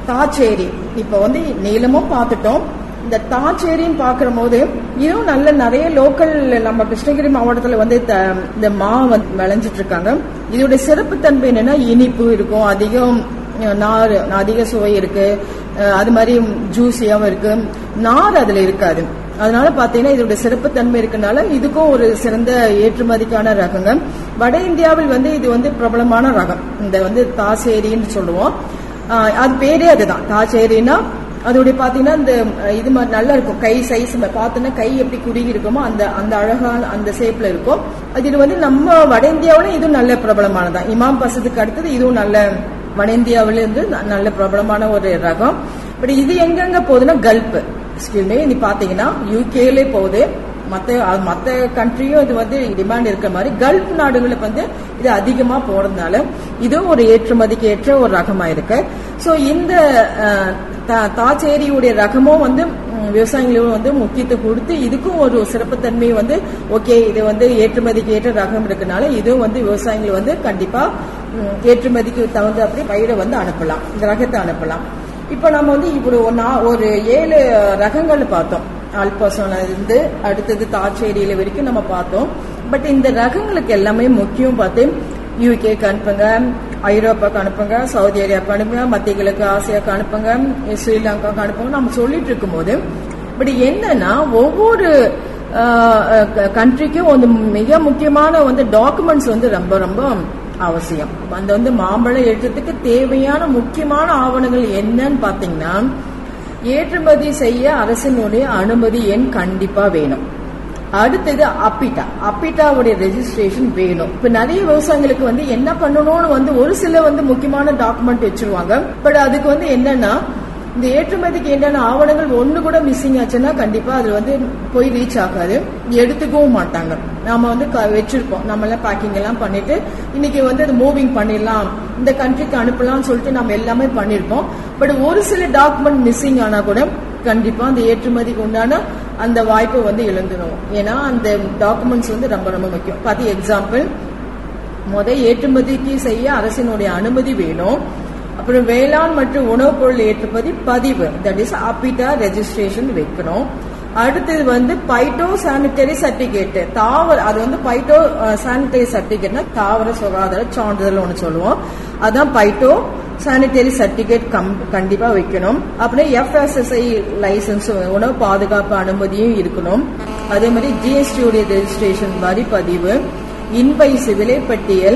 தாச்சேரி இப்ப வந்து நீளமும் பார்த்துட்டோம் இந்த தாச்சேரின்னு பார்க்கிற போது இதுவும் நல்ல நிறைய லோக்கல் நம்ம கிருஷ்ணகிரி மாவட்டத்துல வந்து த- இந்த மா வந்து விளைஞ்சிட்டு இருக்காங்க இதோட சிறப்புத்தன்மை என்னன்னா இனிப்பு இருக்கும் அதிகம் அஹ், நார் அதிக சுவை இருக்கு அஹ், அது மாதிரி ஜூஸியாவும் இருக்கு நார் அதுல இருக்காது அதனால பாத்தீங்கன்னா இதோட சிறப்புத்தன்மை இருக்கனால இதுக்கும் ஒரு சிறந்த ஏற்றுமதிக்கான ரகங்க வட இந்தியாவில் வந்து இது வந்து பிரபலமான ரகம் இந்த வந்து தாசேரின்னு சொல்லுவோம் ஆஹ் அது பேரே அதுதான் தாச்சேரின்னா அதோடைய பாத்தீங்கன்னா இந்த அஹ், இது மாதிரி நல்லா இருக்கும் கை சைஸ் பார்த்தோன்னா கை எப்படி குறுகி இருக்குமோ அந்த அந்த அழகான அந்த ஷேப்ல இருக்கும் அது இது வந்து நம்ம வட இந்தியாவில இதுவும் நல்ல பிரபலமானதான் இமாம் பசத்துக்கு அடுத்தது இதுவும் நல்ல வட இந்தியாவில இருந்து ந- நல்ல பிரபலமான ஒரு ரகம் பட் இது எங்கெங்க போகுதுன்னா கல்ப் எக்ஸ்கியூமே நீ பாத்தீங்கன்னா யூகேல போகுது மத்த அது மத்த கண்ட்ரியும் இது வந்து டிமாண்ட் இருக்கிற மாதிரி கல்ஃப் நாடுகளுக்கு வந்து இது அதிகமா போறதுனால இதுவும் ஒரு ஏற்றுமதிக்கு ஏற்ற ஒரு ரகமா இருக்கு சோ இந்த அஹ், தா- தாச்சேரியுடைய ரகமும் வந்து ம், விவசாயிகளும் வந்து முக்கியத்துவம் கொடுத்து இதுக்கும் ஒரு சிறப்புத்தன்மை வந்து ஓகே இது வந்து ஏற்றுமதிக்கு ஏற்ற ரகம் இருக்கனால இதுவும் வந்து விவசாயிகள் வந்து கண்டிப்பா ம், ஏற்றுமதிக்கு தகுந்த அப்படி பயிரை வந்து அனுப்பலாம் இந்த ரகத்தை அனுப்பலாம் இப்ப நம்ம வந்து இப்படி ஒரு நா- ஒரு ஏழு ரகங்கள் பார்த்தோம் அல்பசோன இருந்து அடுத்தது தாச்சேரியில வரைக்கும் நம்ம பார்த்தோம் பட் இந்த ரகங்களுக்கு எல்லாமே முக்கியம் பார்த்து யூகேக்கு அனுப்புங்க ஐரோப்பாக்கு அனுப்புங்க சவுதி அரேபியாவுக்கு அனுப்புங்க மத்திய கிழக்கு ஆசியாவுக்கு அனுப்புங்க ஸ்ரீலங்காவுக்கு அனுப்புங்க நம்ம சொல்லிட்டு இருக்கும்போது பட் என்னன்னா ஒவ்வொரு கண்ட்ரிக்கும் வந்து மிக முக்கியமான வந்து டாக்குமெண்ட்ஸ் வந்து ரொம்ப ரொம்ப அவசியம் அந்த வந்து மாம்பழம் எடுத்ததுக்கு தேவையான முக்கியமான ஆவணங்கள் என்னன்னு பாத்தீங்கன்னா ஏற்றுமதி செய்ய அரசினுடைய அனுமதி எண் கண்டிப்பா வேணும் அடுத்தது அப்பிட்டா அப்பிட்டாவுடைய ரெஜிஸ்ட்ரேஷன் வேணும் இப்ப நிறைய விவசாயிகளுக்கு வந்து என்ன பண்ணணும்னு வந்து ஒரு சில வந்து முக்கியமான டாக்குமெண்ட் வச்சிருவாங்க பட் அதுக்கு வந்து என்னன்னா இந்த ஏற்றுமதிக்கு என்னென்ன ஆவணங்கள் ஒண்ணு கூட மிஸ்ஸிங் ஆச்சுன்னா கண்டிப்பா அது வந்து போய் ரீச் ஆகாது எடுத்துக்கவும் மாட்டாங்க நாம வந்து க- வச்சிருப்போம் நம்ம எல்லாம் பேக்கிங் எல்லாம் பண்ணிட்டு இன்னைக்கு வந்து அது மூவிங் பண்ணிடலாம் இந்த கண்ட்ரிக்கு அனுப்பலாம்னு சொல்லிட்டு நம்ம எல்லாமே பண்ணிருப்போம் பட் ஒரு சில டாக்குமெண்ட் மிஸ்ஸிங் ஆனா கூட கண்டிப்பா அந்த ஏற்றுமதிக்கு உண்டான அந்த வாய்ப்பை வந்து இழந்துடும் ஏன்னா அந்த டாக்குமெண்ட்ஸ் வந்து ரொம்ப ரொம்ப முக்கியம் பாத்தி எக்ஸாம்பிள் முத ஏற்றுமதிக்கு செய்ய அரசினுடைய அனுமதி வேணும் அப்புறம் வேளாண் மற்றும் உணவுப் பொருள் ஏற்றுமதி பதிவு தட் இஸ் அப்பிட்டா ரெஜிஸ்ட்ரேஷன் வைக்கணும் அடுத்தது வந்து பைட்டோ சானிட்டரி சர்டிபிகேட் தாவர அது வந்து பைட்டோ சானிட்டரி சர்டிபிகேட்னா தாவர சுகாதார சான்றிதழ் ஒன்று சொல்லுவோம் அதான் பைட்டோ சானிட்டரி சர்டிபிகேட் கண்டிப்பா வைக்கணும் அப்புறம் எஃப்எஸ்எஸ்ஐ லைசன்ஸ் உணவு பாதுகாப்பு அனுமதியும் இருக்கணும் அதே மாதிரி ஜிஎஸ்டி உடைய ரெஜிஸ்ட்ரேஷன் வரி பதிவு இன்வைஸ் விலைப்பட்டியல்